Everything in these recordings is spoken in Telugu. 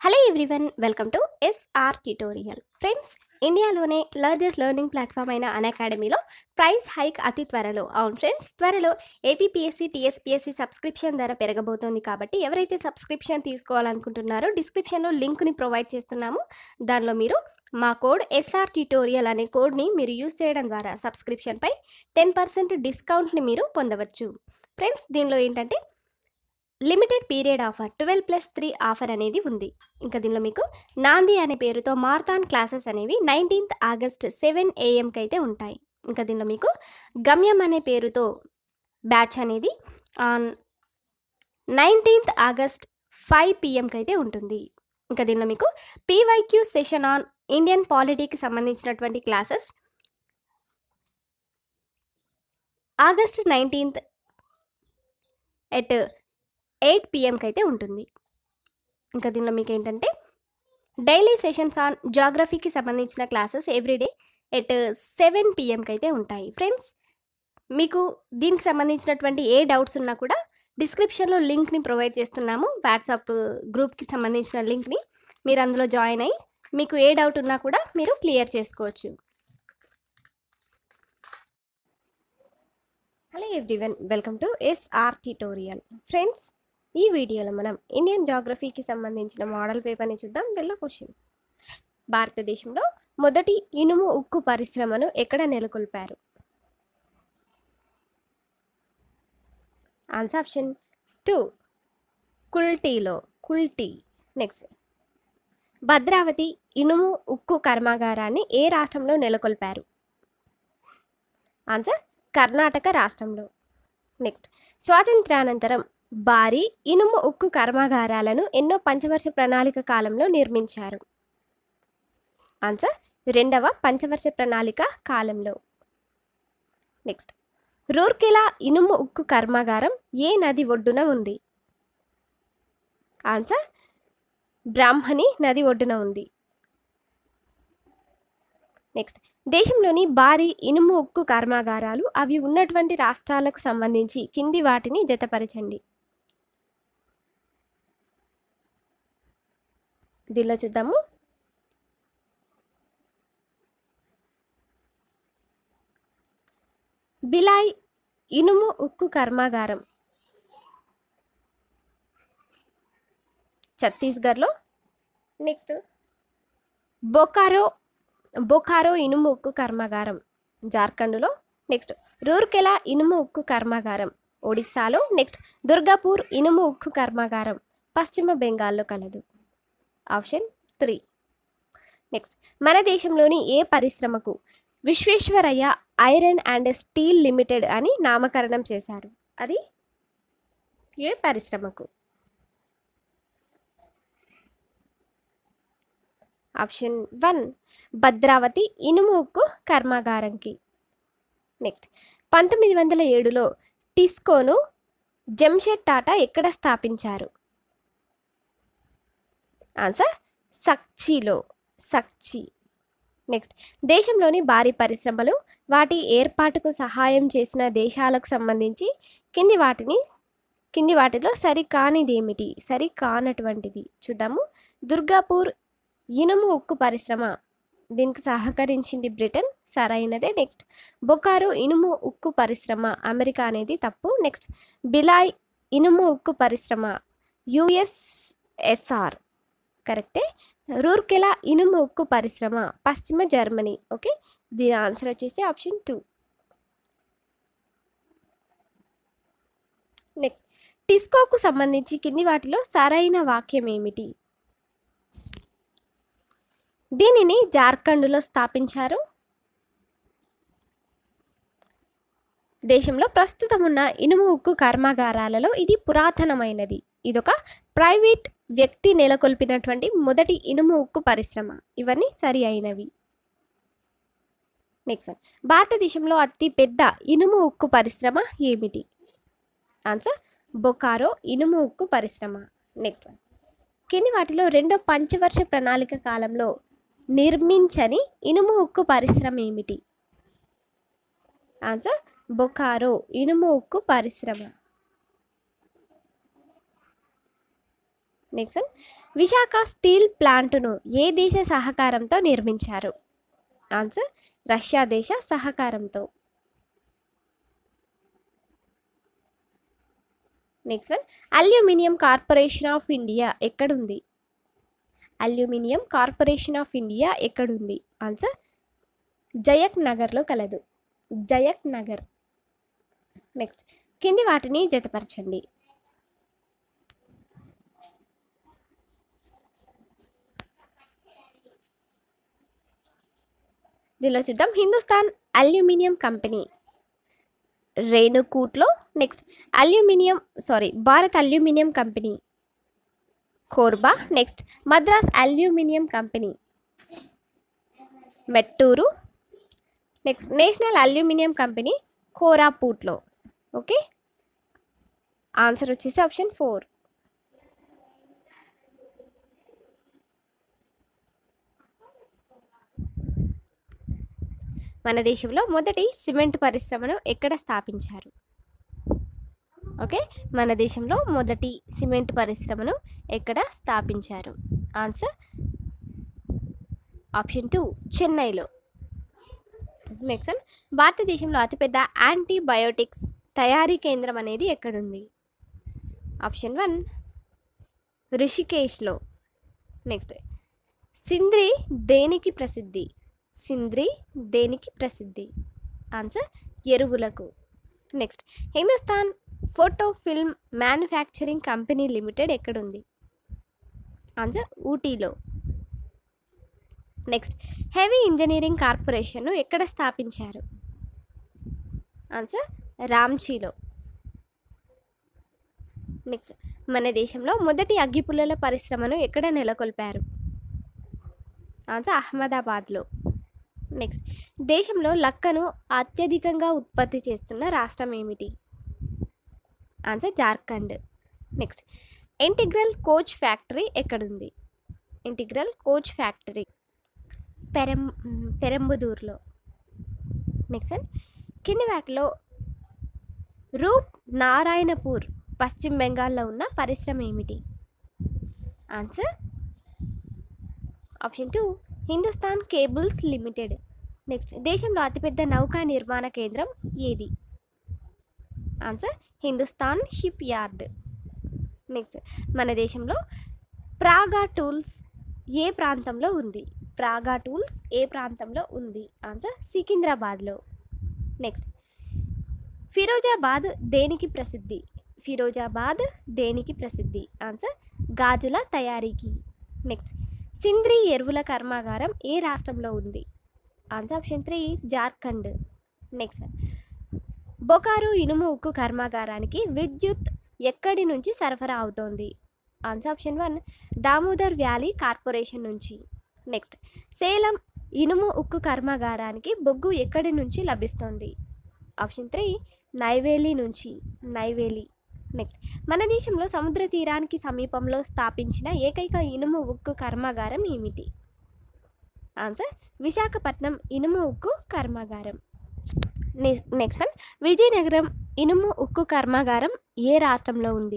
hello everyone welcome to SR tutorial friends ఇండియాలోనే లార్జెస్ట్ లెర్నింగ్ ప్లాట్ఫామ్ అయిన అన్ అకాడమీలో ప్రైస్ హైక్ అతి త్వరలో అవును ఫ్రెండ్స్ త్వరలో ఏపీపీఎస్సీ టీఎస్పీఎస్సీ సబ్స్క్రిప్షన్ ధర పెరగబోతోంది కాబట్టి ఎవరైతే సబ్స్క్రిప్షన్ తీసుకోవాలనుకుంటున్నారో డిస్క్రిప్షన్లో లింక్ని ప్రొవైడ్ చేస్తున్నాము దానిలో మీరు మా కోడ్ ఎస్ఆర్ ట్యూటోరియల్ అనే కోడ్ని మీరు యూజ్ చేయడం ద్వారా సబ్స్క్రిప్షన్పై టెన్ పర్సెంట్ డిస్కౌంట్ని మీరు పొందవచ్చు ఫ్రెండ్స్ దీనిలో ఏంటంటే limited period offer twelve plus three offer అనేది ఉంది ఇంకా దీనిలో మీకు నాంది అనే పేరుతో మార్థాన్ క్లాసెస్ అనేవి నైన్టీన్త్ ఆగస్ట్ సెవెన్ ఏఎంకి అయితే ఉంటాయి ఇంకా దీనిలో మీకు గమ్యం అనే పేరుతో బ్యాచ్ అనేది ఆన్ నైన్టీన్త్ ఆగస్ట్ ఫైవ్ పిఎంకి అయితే ఉంటుంది ఇంకా దీనిలో మీకు పీవైక్యూ సెషన్ ఆన్ ఇండియన్ పాలిటీకి సంబంధించినటువంటి classes August nineteenth at eight పిఎంకి అయితే ఉంటుంది ఇంకా దీనిలో మీకు ఏంటంటే డైలీ సెషన్స్ ఆన్ జాగ్రఫీకి సంబంధించిన క్లాసెస్ ఎవ్రీడే ఎట్ సెవెన్ పిఎంకి అయితే ఉంటాయి ఫ్రెండ్స్ మీకు దీనికి సంబంధించినటువంటి ఏ డౌట్స్ ఉన్నా కూడా డిస్క్రిప్షన్లో లింక్ని ప్రొవైడ్ చేస్తున్నాము వాట్సాప్ గ్రూప్కి సంబంధించిన లింక్ని మీరు అందులో జాయిన్ అయ్యి మీకు ఏ డౌట్ ఉన్నా కూడా మీరు క్లియర్ చేసుకోవచ్చు hello everyone welcome to SR tutorial friends ఈ వీడియోలో మనం ఇండియన్ జాగ్రఫీకి సంబంధించిన మోడల్ పేపర్ని చూద్దాం దీనిలో క్వశ్చన్ భారతదేశంలో మొదటి ఇనుము ఉక్కు పరిశ్రమను ఎక్కడ నెలకొల్పారు ఆన్సర్ ఆప్షన్ టూ కుల్టీలో కుల్టీ నెక్స్ట్ భద్రావతి ఇనుము ఉక్కు కర్మాగారాన్ని ఏ రాష్ట్రంలో నెలకొల్పారు ఆన్సర్ కర్ణాటక రాష్ట్రంలో నెక్స్ట్ స్వాతంత్ర్యానంతరం భారీ ఇనుము ఉక్కు కర్మాగారాలను ఎన్నో పంచవర్ష ప్రణాళిక కాలంలో నిర్మించారు ఆన్సర్ రెండవ పంచవర్ష ప్రణాళిక కాలంలో నెక్స్ట్ రూర్కెలా ఇనుము ఉక్కు కర్మాగారం ఏ నది ఒడ్డున ఉంది ఆన్సర్ బ్రాహ్మణి నది ఒడ్డున ఉంది నెక్స్ట్ దేశంలోని భారీ ఇనుము ఉక్కు కర్మాగారాలు అవి ఉన్నటువంటి రాష్ట్రాలకు సంబంధించి కింది వాటిని జతపరచండి దీనిలో చూద్దాము బిలాయ్ ఇనుము ఉక్కు కర్మాగారం ఛత్తీస్గఢ్లో నెక్స్ట్ బొకారో బొకారో ఇనుము ఉక్కు కర్మాగారం జార్ఖండ్లో నెక్స్ట్ రూర్కెలా ఇనుము ఉక్కు కర్మాగారం ఒడిస్సాలో నెక్స్ట్ దుర్గాపూర్ ఇనుము ఉక్కు కర్మాగారం పశ్చిమ బెంగాల్లో కలదు ఆప్షన్ త్రీ నెక్స్ట్ మన దేశంలోని ఏ పరిశ్రమకు Visvesvaraya iron and steel limited అని నామకరణం చేశారు అది ఏ పరిశ్రమకు ఆప్షన్ వన్ భద్రావతి ఇనుము ఉక్కు కర్మాగారంకి నెక్స్ట్ పంతొమ్మిది వందల ఏడులో టిస్కోను జంషెడ్ టాటా ఎక్కడ స్థాపించారు ఆన్సర్ సక్చీలో సక్చి నెక్స్ట్ దేశంలోని భారీ పరిశ్రమలు వాటి ఏర్పాటుకు సహాయం చేసిన దేశాలకు సంబంధించి కింది వాటిని కింది వాటిలో సరికానిదేమిటి సరికానటువంటిది చూద్దాము దుర్గాపూర్ ఇనుము ఉక్కు పరిశ్రమ దీనికి సహకరించింది బ్రిటన్ సరైనదే నెక్స్ట్ బొకారో ఇనుము ఉక్కు పరిశ్రమ అమెరికా అనేది తప్పు నెక్స్ట్ బిలాయ్ ఇనుము ఉక్కు పరిశ్రమ యుఎస్ఎస్ఆర్ కరెక్టే రూర్కెలా ఇనుము ఉక్కు పరిశ్రమ పశ్చిమ జర్మనీ ఓకే దీని ఆన్సర్ వచ్చేసి ఆప్షన్ టూ నెక్స్ట్ టిస్కోకు సంబంధించి కింది వాటిలో సరైన వాక్యం ఏమిటి దీనిని జార్ఖండ్లో స్థాపించారు దేశంలో ప్రస్తుతం ఉన్న ఇనుము ఉక్కు కర్మాగారాలలో ఇది పురాతనమైనది ఇదొక ప్రైవేట్ వ్యక్తి నెలకొల్పినటువంటి మొదటి ఇనుము ఉక్కు పరిశ్రమ ఇవన్నీ సరి అయినవి నెక్స్ట్ వన్ భారతదేశంలో అతి పెద్ద ఇనుము ఉక్కు పరిశ్రమ ఏమిటి ఆన్సర్ బొకారో ఇనుము ఉక్కు పరిశ్రమ నెక్స్ట్ వన్ కింది వాటిలో రెండో పంచవర్ష ప్రణాళిక కాలంలో నిర్మించని ఇనుము ఉక్కు పరిశ్రమ ఏమిటి ఆన్సర్ బొకారో ఇనుము ఉక్కు పరిశ్రమ నెక్స్ట్ వన్ విశాఖ స్టీల్ ప్లాంటును ఏ దేశ సహకారంతో నిర్మించారు ఆన్సర్ రష్యా దేశ సహకారంతో next one aluminium corporation of India ఎక్కడుంది అల్యూమినియం కార్పొరేషన్ ఆఫ్ ఇండియా ఎక్కడుంది ఆన్సర్ జయక్ నగర్లో కలదు జయక్ నగర్ నెక్స్ట్ కింది వాటిని జతపరచండి దీనిలో చూద్దాం హిందుస్థాన్ అల్యూమినియం కంపెనీ రేణుకూట్లో next aluminium sorry Bharat aluminium company Korba next Madras aluminium company Mettur next national aluminium company కోరాపూట్లో ఓకే ఆన్సర్ వచ్చేసి ఆప్షన్ ఫోర్ మన దేశంలో మొదటి సిమెంట్ పరిశ్రమను ఎక్కడ స్థాపించారు ఓకే మన దేశంలో మొదటి సిమెంట్ పరిశ్రమను ఎక్కడ స్థాపించారు ఆన్సర్ ఆప్షన్ టూ చెన్నైలో నెక్స్ట్ వన్ భారతదేశంలో అతిపెద్ద యాంటీబయోటిక్స్ తయారీ కేంద్రం అనేది ఎక్కడుంది ఆప్షన్ వన్ రిషికేష్లో నెక్స్ట్ సింద్రి దేనికి ప్రసిద్ధి సింద్రి దేనికి ప్రసిద్ధి ఆన్సర్ ఎరువులకు next Hindustan photo film manufacturing company limited ఎక్కడుంది ఆన్సర్ ఊటీలో నెక్స్ట్ హెవీ ఇంజనీరింగ్ కార్పొరేషన్ను ఎక్కడ స్థాపించారు ఆన్సర్ రాంచీలో నెక్స్ట్ మన దేశంలో మొదటి అగ్గిపుల్లల పరిశ్రమను ఎక్కడ నెలకొల్పారు ఆన్సర్ అహ్మదాబాద్లో నెక్స్ట్ దేశంలో లక్కను అత్యధికంగా ఉత్పత్తి చేస్తున్న రాష్ట్రం ఏమిటి answer Jharkhand next integral coach factory ఎక్కడుంది ఇంటిగ్రల్ కోచ్ ఫ్యాక్టరీ పెరం పెరంబుదూర్లో నెక్స్ట్ వన్ కింది వాటిలో రూప్ నారాయణపూర్ పశ్చిమ బెంగాల్లో ఉన్న పరిశ్రమ ఏమిటి answer option two Hindustan cables limited next దేశంలో అతిపెద్ద నౌకా నిర్మాణ కేంద్రం ఏది answer Hindustan shipyard next మన దేశంలో ప్రాగా టూల్స్ ఏ ప్రాంతంలో ఉంది ప్రాగా టూల్స్ ఏ ప్రాంతంలో ఉంది ఆన్సర్ సికింద్రాబాద్లో నెక్స్ట్ ఫిరోజాబాద్ దేనికి ప్రసిద్ధి ఫిరోజాబాద్ దేనికి ప్రసిద్ధి ఆన్సర్ గాజుల తయారీకి నెక్స్ట్ సింద్రి ఎరువుల కర్మాగారం ఏ రాష్ట్రంలో ఉంది answer option three Jharkhand next Bokaro ఇనుము ఉక్కు కర్మాగారానికి విద్యుత్ ఎక్కడి నుంచి సరఫరా అవుతోంది answer option one Damodar valley corporation నుంచి నెక్స్ట్ సేలం ఇనుము ఉక్కు కర్మాగారానికి బొగ్గు ఎక్కడి నుంచి లభిస్తుంది ఆప్షన్ త్రీ నైవేలి నుంచి నైవేలి నెక్స్ట్ మన దేశంలో సముద్ర తీరానికి సమీపంలో స్థాపించిన ఏకైక ఇనుము ఉక్కు కర్మాగారం ఏమిటి ఆన్సర్ విశాఖపట్నం ఇనుము ఉక్కు కర్మాగారం నె- నెక్స్ట్ వన్ విజయనగరం ఇనుము ఉక్కు కర్మాగారం ఏ రాష్ట్రంలో ఉంది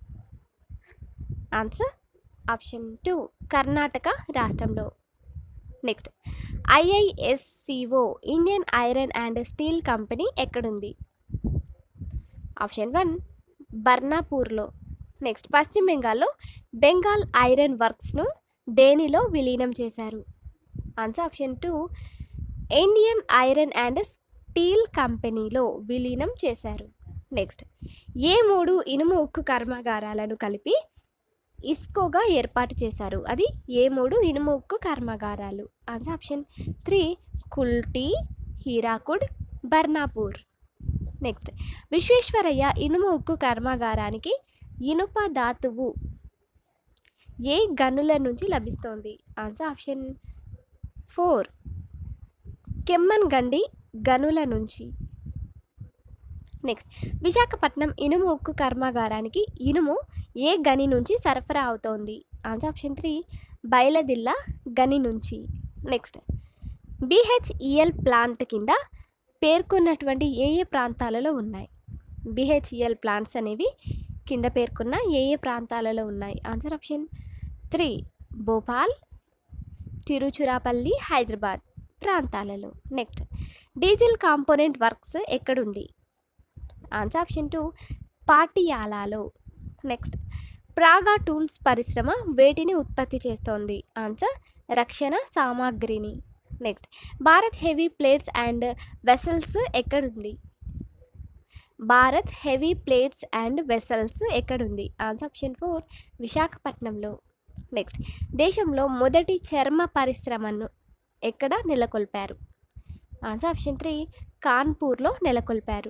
ఆన్సర్ ఆప్షన్ టూ కర్ణాటక రాష్ట్రంలో next IISCO Indian iron and steel company ఎక్కడుంది ఆప్షన్ వన్ బర్నాపూర్లో నెక్స్ట్ పశ్చిమ బెంగాల్లో బెంగాల్ ఐరన్ వర్క్స్ను డేనిలో విలీనం చేశారు answer option two Indian iron and steel కంపెనీలో విలీనం చేశారు నెక్స్ట్ ఏ మూడు ఇనుము ఉక్కు కర్మాగారాలను కలిపి ఇస్కోగా ఏర్పాటు చేశారు అది ఏ మూడు ఇనుము ఉక్కు కర్మాగారాలు answer option three Kulti Hirakud Burnpur next Visvesvaraya ఇనుము ఉక్కు కర్మాగారానికి ఇనుప ధాతువు ఏ గనుల నుంచి లభిస్తోంది ఆన్సర్ ఆప్షన్ ఫోర్ కెమ్మన్ గండి గనుల నుంచి నెక్స్ట్ విశాఖపట్నం ఇనుము ఉక్కు కర్మాగారానికి ఇనుము ఏ గని నుంచి సరఫరా అవుతోంది ఆన్సర్ ఆప్షన్ త్రీ బయలదిల్ల గని నుంచి నెక్స్ట్ బిహెచ్ఈఎల్ ప్లాంట్ కింద పేర్కొన్నటువంటి ఏ ఏ ప్రాంతాలలో ఉన్నాయి బిహెచ్ఈఎల్ ప్లాంట్స్ అనేవి కింద పేర్కొన్న ఏ ఏ ప్రాంతాలలో ఉన్నాయి answer option three Bhopal Tiruchirappalli Hyderabad ప్రాంతాలలో నెక్స్ట్ డీజిల్ కాంపోనెంట్ వర్క్స్ ఎక్కడుంది ఆన్సర్ ఆప్షన్ టూ పాటియాలాలో నెక్స్ట్ ప్రాగా టూల్స్ పరిశ్రమ వేటిని ఉత్పత్తి చేస్తోంది ఆన్సర్ రక్షణ సామాగ్రిని next Bharat heavy plates and vessels ఎక్కడుంది Bharat heavy plates and vessels ఎక్కడుంది ఆన్సర్ ఆప్షన్ ఫోర్ విశాఖపట్నంలో నెక్స్ట్ దేశంలో మొదటి చర్మ పరిశ్రమను ఎక్కడ నెలకొల్పారు ఆన్సర్ ఆప్షన్ త్రీ కాన్పూర్లో నెలకొల్పారు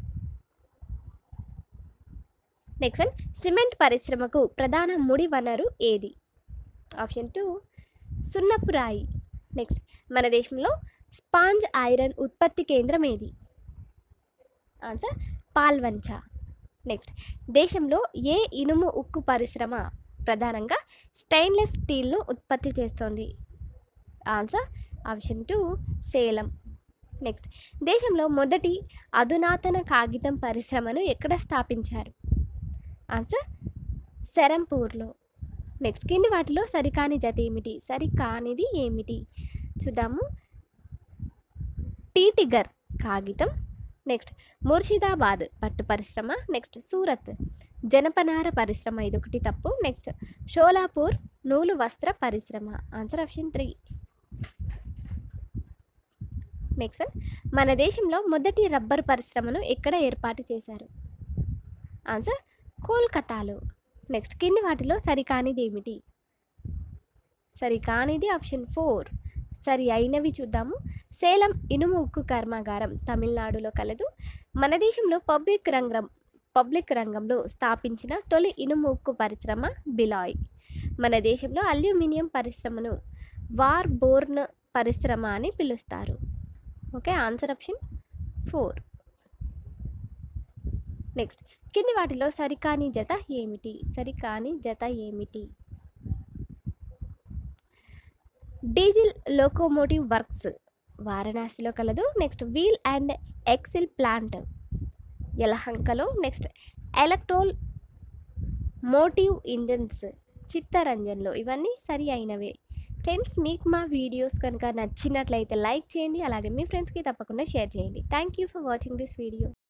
నెక్స్ట్ వన్ సిమెంట్ పరిశ్రమకు ప్రధాన ముడి వనరు ఏది ఆప్షన్ టూ సున్నపు రాయి నెక్స్ట్ మన దేశంలో స్పాంజ్ ఐరన్ ఉత్పత్తి కేంద్రం ఏది ఆన్సర్ పాల్వంచ నెక్స్ట్ దేశంలో ఏ ఇనుము ఉక్కు పరిశ్రమ ప్రధానంగా స్టెయిన్లెస్ స్టీల్ను ఉత్పత్తి చేస్తోంది answer option two Salem next దేశంలో మొదటి అధునాతన కాగితం పరిశ్రమను ఎక్కడ స్థాపించారు ఆన్సర్ సెరంపూర్లో నెక్స్ట్ కింది వాటిలో సరికాని జత ఏమిటి సరికానిది ఏమిటి చూద్దాము టీటిగర్ కాగితం నెక్స్ట్ ముర్షిదాబాద్ పట్టు పరిశ్రమ నెక్స్ట్ సూరత్ జనపనార పరిశ్రమ ఇది ఒకటి తప్పు నెక్స్ట్ షోలాపూర్ నూలు వస్త్ర పరిశ్రమ answer option three next one మన దేశంలో మొదటి రబ్బర్ పరిశ్రమను ఎక్కడ ఏర్పాటు చేశారు ఆన్సర్ కోల్కతాలో నెక్స్ట్ కింది వాటిలో సరికానిది ఏమిటి సరికానిది ఆప్షన్ ఫోర్ సరి అయినవి చూద్దాము సేలం ఇనుము ఉక్కు కర్మాగారం తమిళనాడులో కలదు మన దేశంలో పబ్లిక్ రంగం పబ్లిక్ రంగంలో స్థాపించిన తొలి ఇనుము ఉక్కు పరిశ్రమ బిలాయ్ మన దేశంలో అల్యూమినియం పరిశ్రమను వార్ బోర్న్ పరిశ్రమ అని పిలుస్తారు okay answer option four next కింది వాటిలో సరికాని జత ఏమిటి సరికాని జత ఏమిటి డీజిల్ లోకోమోటివ్ వర్క్స్ వారణాసిలో కలదు next wheel and axle plant యలహంకలో నెక్స్ట్ ఎలక్ట్రోల్ మోటివ్ ఇంజన్స్ చిత్తరంజన్లో ఇవన్నీ సరి అయినవే ఫ్రెండ్స్ మీకు మా వీడియోస్ కనుక నచ్చినట్లయితే లైక్ చేయండి అలాగే మీ ఫ్రెండ్స్కి తప్పకుండా షేర్ చేయండి thank you for watching this video